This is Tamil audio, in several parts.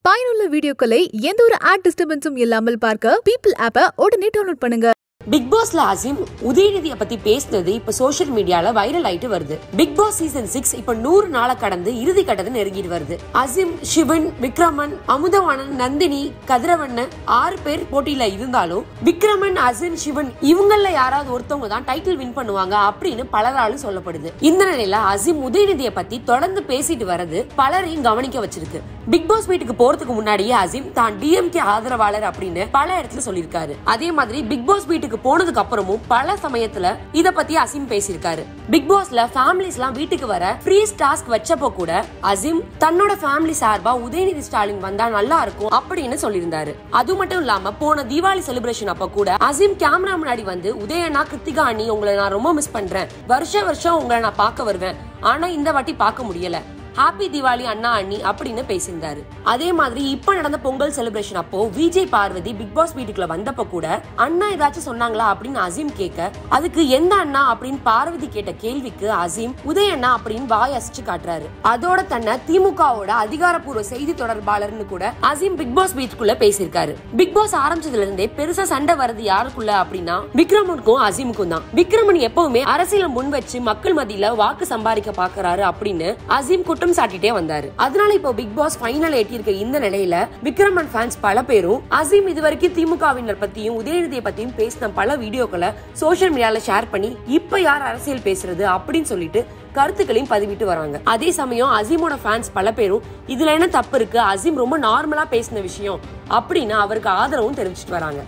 பயனுள்ள வீடியோக்களை எந்த ஒரு ஆட் டிஸ்டர்பன்ஸும் இல்லாமல் பார்க்க பீப்பிள் ஆப்பை உடனே டவுன்லோட் பண்ணுங்க பிக் பாஸ்ல அசீம் உதயநிதியை பத்தி பேசினது இப்ப சோஷியல் மீடியால வைரல் ஆயிட்டு வருது பிக் பாஸ் சீசன் சிக்ஸ் இப்ப நூறு நாளை கடந்து இறுதி கட்டத்தை நெருங்கிட்டு வருது அசீம் சிவன் விக்ரமன் அமுதவாணன் நந்தினி கதிரவண்ணன் ஆறு பேர் போட்டியில இருந்தாலும் விக்ரமன் அசின் சிவன் இவங்கள யாராவது ஒருத்தவங்க தான் டைட்டில் வின் பண்ணுவாங்க அப்படின்னு பலராலும் சொல்லப்படுது இந்த நிலையில அசீம் உதயநிதியை பத்தி தொடர்ந்து பேசிட்டு வரது பலரையும் கவனிக்க வச்சிருக்கு பிக் பாஸ் வீட்டுக்கு போறதுக்கு முன்னாடியே அசீம் தான் டிஎம்கே ஆதரவாளர் அப்படின்னு பல இடத்துல சொல்லியிருக்காரு அதே மாதிரி பிக் பாஸ் வீட்டுக்கு போனதுக்கு அப்புறமும் பல சமயத்துல இத பத்தி அசீம் பேசியிருக்காரு பிக் பாஸ்ல ஃபேமிலிஸ் எல்லாம் வீட்டுக்கு வர ஃப்ரீ டாஸ்க் வச்சப்போ கூட அசீம் தன்னோட ஃபேமிலி சார்பா உதயநிதி ஸ்டாலின் வந்தா நல்லா இருக்கும் அப்படின்னு சொல்லியிருந்தாரு அது மட்டும் இல்லாம போன தீபாவளி செலிப்ரேஷன் அப்ப கூட அசீம் கேமரா முன்னாடி வந்து உதயனா கிருத்திகா அண்ணி உங்களை நான் ரொம்ப மிஸ் பண்றேன் வருஷ வருஷம் உங்களை நான் பார்க்க வருவேன் ஆனா இந்த வாட்டி பார்க்க முடியல ஹாப்பி திவாலி அண்ணா அண்ணி அப்படின்னு பேசியிருந்தாரு அதே மாதிரி இப்ப நடந்த பொங்கல் செலிப்ரேஷன் அப்போ விஜய் பார்வதி பிக் பாஸ் வீட்டுக்குள்ள வந்தப்ப கூட அண்ணா ஏதாச்சும் சொன்னாங்களா அப்படின்னு அசீம் கேட்க அதுக்கு எந்த அண்ணா அப்படின்னு பார்வதி கேட்ட கேள்விக்கு அசீம் உதய அண்ணா அப்படின்னு வாய் அசிச்சு காட்டுறாரு அதோட தன்னை திமுகவோட அதிகாரப்பூர்வ செய்தி தொடர்பாளர்னு கூட அசீம் பிக் பாஸ் வீட்டுக்குள்ள பேசியிருக்காரு பிக் பாஸ் ஆரம்பிச்சதுல இருந்தே பெருசா சண்டை வருது யாருக்குள்ள அப்படின்னா விக்ரமனுக்கும் அசீமுக்கும் தான் விக்ரமன் எப்பவுமே அரசியல முன் வச்சு மக்கள் மத்தியில வாக்கு சம்பாதிக்க பாக்குறாரு அப்படின்னு அசீம் குற்றம் சாட்டிட்டே வந்தாரு அதனால இப்போ பிக் பாஸ் ஃபைனல் எட்டியிருக்க இந்த நிலையில விக்ரமன் ஃபேன்ஸ் பல பேரும் அசீம் இதுவரைக்கும் திமுகவினர் பத்தியும் உதயநிதியை பத்தியும் பேசின பல வீடியோக்களை சோஷியல் மீடியால ஷேர் பண்ணி இப்ப யார் அரசியல் பேசுறது அப்படின்னு சொல்லிட்டு கருத்துக்களையும் பதிவிட்டு வராங்க அதே சமயம் அசீமோட ஃபேன்ஸ் பல பேரும் இதுல என்ன தப்பு இருக்கு அசீம் ரொம்ப நார்மலா பேசின விஷயம் அப்படின்னு அவருக்கு ஆதரவும் தெரிவிச்சிட்டு வராங்க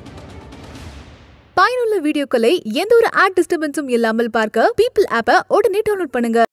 பயனுள்ள வீடியோக்களை எந்த ஒரு ஆட் டிஸ்டர்பன்ஸும் இல்லாமல் பார்க்க பீப்பிள் ஆப்பை உடனே டவுன்லோட் பண்ணுங்க